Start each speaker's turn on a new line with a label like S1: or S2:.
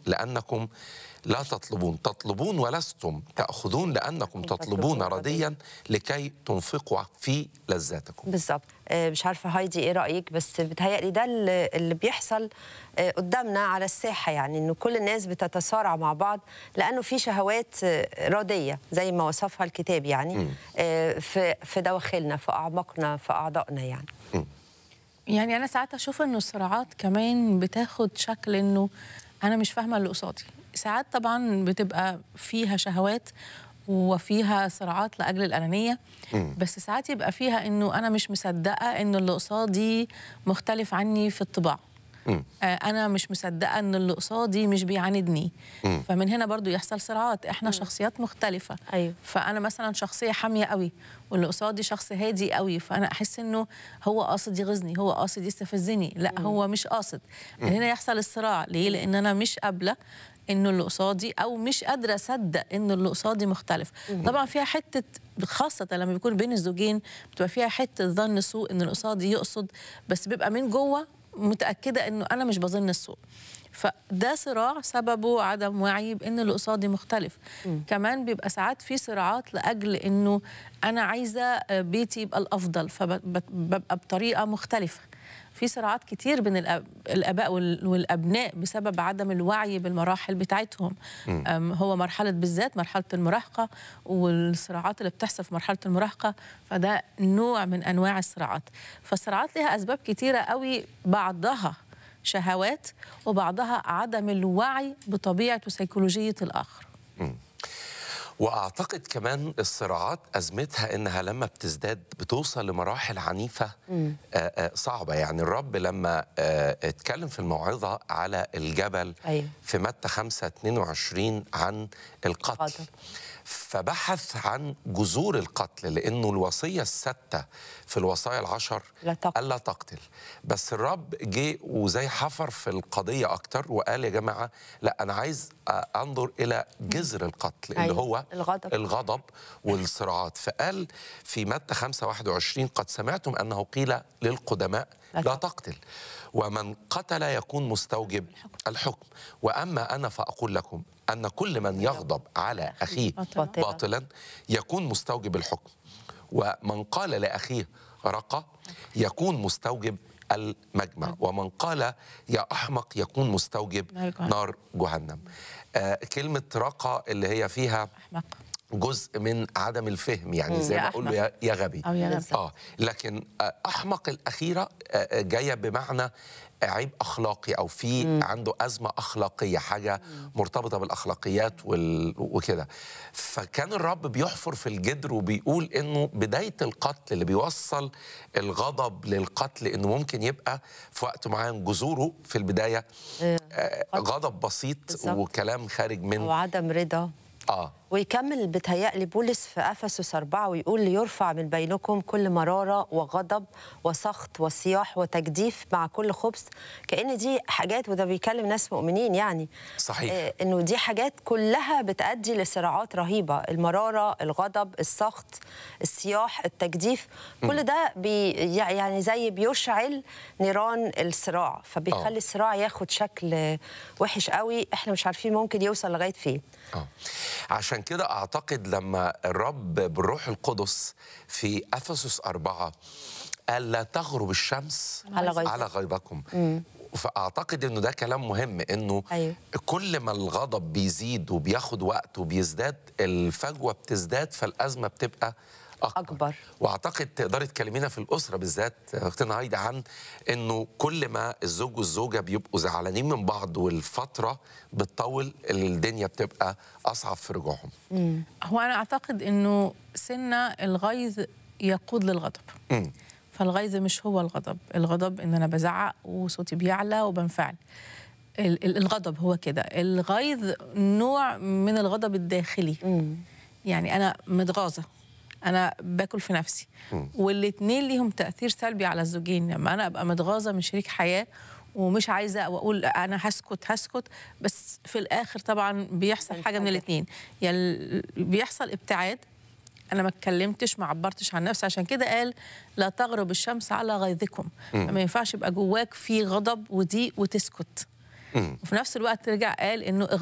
S1: لأنكم لا تطلبون تطلبون ولستم تأخذون لأنكم تطلبون رديا لكي تنفقوا في لذاتكم
S2: بالظبط آه، مش عارفه هايدي ايه رايك بس بتهيألي ده اللي اللي بيحصل آه، قدامنا على الساحه يعني انه كل الناس بتتصارع مع بعض لانه في شهوات آه، رديه زي ما وصفها الكتاب يعني آه، في في دواخلنا في اعماقنا في اعضائنا يعني
S3: يعني انا ساعات اشوف انه الصراعات كمان بتاخد شكل انه انا مش فاهمه اللي قصادي ساعات طبعا بتبقى فيها شهوات وفيها صراعات لاجل الانانيه بس ساعات يبقى فيها انه انا مش مصدقه انه اللي قصادي مختلف عني في الطباع آه، انا مش مصدقه ان اللي قصادي مش بيعاندني فمن هنا برضو يحصل صراعات احنا شخصيات مختلفه
S2: أيوة.
S3: فانا مثلا شخصيه حاميه قوي واللي قصادي شخص هادي قوي فانا احس انه هو قاصد يغيظني هو قاصد يستفزني لا هو مش قاصد من هنا يحصل الصراع ليه لان انا مش قابله انه اللي قصادي او مش قادره اصدق انه اللي قصادي مختلف طبعا فيها حته خاصه لما بيكون بين الزوجين بتبقى فيها حته ظن سوء ان اللي قصادي يقصد بس بيبقى من جوه متاكده انه انا مش بظن السوء فده صراع سببه عدم وعي بان اللي قصادي مختلف كمان بيبقى ساعات في صراعات لاجل انه انا عايزه بيتي يبقى الافضل فببقى بطريقه مختلفه في صراعات كتير بين الأب... الاباء وال... والابناء بسبب عدم الوعي بالمراحل بتاعتهم أم هو مرحله بالذات مرحله المراهقه والصراعات اللي بتحصل في مرحله المراهقه فده نوع من انواع الصراعات فالصراعات لها اسباب كتيره قوي بعضها شهوات وبعضها عدم الوعي بطبيعه وسيكولوجيه الاخر
S1: واعتقد كمان الصراعات ازمتها انها لما بتزداد بتوصل لمراحل عنيفه آه، آه، صعبه يعني الرب لما آه، اتكلم في الموعظه على الجبل
S2: أيوة.
S1: في متى 5 22 عن القتل
S2: القتل.
S1: فبحث عن جذور القتل لانه الوصيه السادسه في الوصايا العشر
S2: لا تقتل.
S1: الا تقتل بس الرب جه وزي حفر في القضيه اكتر وقال يا جماعه لا انا عايز آه، انظر الى جذر القتل اللي
S2: أيوة،
S1: هو
S2: الغضب.
S1: الغضب والصراعات فقال في متى 5 21 قد سمعتم انه قيل للقدماء
S2: لا
S1: لا تقتل ومن قتل يكون مستوجب الحكم واما انا فاقول لكم ان كل من يغضب على اخيه
S2: باطلاً.
S1: باطلا يكون مستوجب الحكم ومن قال لاخيه رقى يكون مستوجب المجمع ومن قال يا احمق يكون مستوجب
S3: نار جهنم.
S1: نار جهنم آه كلمه رقى اللي هي فيها
S3: احمق
S1: جزء من عدم الفهم يعني زي
S3: يا
S1: ما اقول له
S3: أحمق.
S1: يا- يا غبي
S3: أو يا غبي.
S1: اه لكن آه، احمق الاخيره آه، آه، جايه بمعنى عيب اخلاقي او في عنده ازمه اخلاقيه حاجه مرتبطه بالاخلاقيات وال... وكده فكان الرب بيحفر في الجدر وبيقول انه بدايه القتل اللي بيوصل الغضب للقتل انه ممكن يبقى في وقت معين جذوره في البدايه آه، غضب بسيط
S2: بالظبط.
S1: وكلام خارج من
S2: او عدم رضا
S1: اه
S2: ويكمل بتهيألي بولس في أفسس أربعة ويقول ليرفع من بينكم كل مرارة وغضب وسخط وصياح وتجديف مع كل خبث كأن دي حاجات وده بيكلم ناس مؤمنين يعني
S1: صحيح.
S2: آه إنه دي حاجات كلها بتأدي لصراعات رهيبة المرارة الغضب السخط الصياح التجديف كل ده بي يعني زي بيشعل نيران الصراع فبيخلي
S1: آه.
S2: الصراع ياخد شكل وحش قوي احنا مش عارفين ممكن يوصل لغاية فين
S1: آه. عشان كده أعتقد لما الرب بالروح القدس في أفسس أربعة قال لا تغرب الشمس
S2: على غيظكم.
S1: على غيظكم فأعتقد إنه ده كلام مهم إنه
S2: أيوه.
S1: كل ما الغضب بيزيد وبياخد وقت وبيزداد الفجوة بتزداد فالأزمة بتبقى أكبر,
S2: أكبر.
S1: واعتقد تقدري تكلمينا في الاسره بالذات اختنا هايدي عن انه كل ما الزوج والزوجه بيبقوا زعلانين من بعض والفتره بتطول الدنيا بتبقى اصعب في رجوعهم
S3: هو انا اعتقد انه سنه الغيظ يقود للغضب
S1: مم.
S3: فالغيظ مش هو الغضب الغضب ان انا بزعق وصوتي بيعلى وبنفعل ال- ال- الغضب هو كده الغيظ نوع من الغضب الداخلي يعني انا متغاظه انا باكل في نفسي والاتنين ليهم تاثير سلبي على الزوجين لما انا ابقى متغاظه من شريك حياه ومش عايزه واقول انا هسكت هسكت بس في الاخر طبعا بيحصل حاجه من
S2: حاجة.
S3: الاثنين يا ال- بيحصل ابتعاد انا ما اتكلمتش ما عبرتش عن نفسي عشان كده قال لا تغرب الشمس على غيظكم ما ينفعش يبقى جواك في غضب وضيق وتسكت وفي نفس الوقت رجع قال انه